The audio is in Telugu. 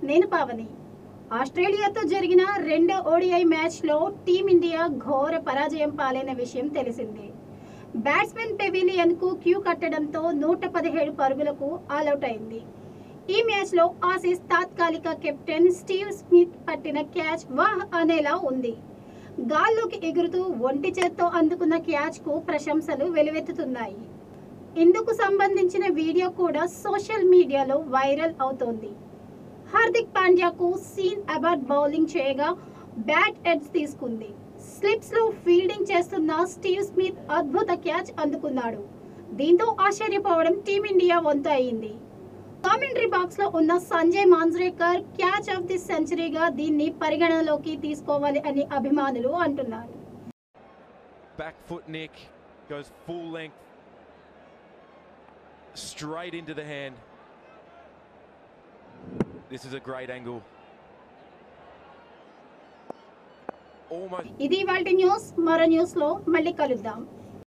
నేను పావని ఆస్ట్రేలియాతో జరిగిన రెండో ఓడిఐ మ్యాచ్లో టీమిండియా ఘోర పరాజయం పాలైన విషయం తెలిసిందే బ్యాట్స్మెన్ పెవిలియన్ కు క్యూ కట్టడంతో నూట పదిహేడు పరుగులకు ఆల్అౌట్ అయింది ఈ మ్యాచ్లో ఆసీస్ తాత్కాలిక కెప్టెన్ స్టీవ్ స్మిత్ పట్టిన క్యాచ్ వాహ్ అనేలా ఉంది గాల్లోకి ఎగురుతూ ఒంటి చేత్తో అందుకున్న క్యాచ్ కు ప్రశంసలు వెలువెత్తుతున్నాయి ఇందుకు సంబంధించిన వీడియో కూడా సోషల్ మీడియాలో వైరల్ అవుతోంది హార్దిక్ పాండ్యాకు సీన్ అబార్ట్ బౌలింగ్ చేయగా బ్యాట్ ఎడ్జ్ తీసుకుంది స్లిప్స్ లో ఫీల్డింగ్ చేస్తున్న స్టీవ్ స్మిత్ అద్భుత క్యాచ్ అందుకున్నాడు దీంతో ఆశ్చర్యపోవడం టీమిండియా వంతు అయింది కామెంటరీ బాక్స్ లో ఉన్న Sanjay Manjrekar catch of the సెంచరీగా దీన్ని పరిగణనలోకి తీసుకోవాలి అని అభిమానులు అంటున్నారు Back foot nick goes full length straight into the hand. This is a great angle. Almost ఇది వాళ్ళ న్యూస్ మరో న్యూస్ లో మళ్ళీ కలుద్దాం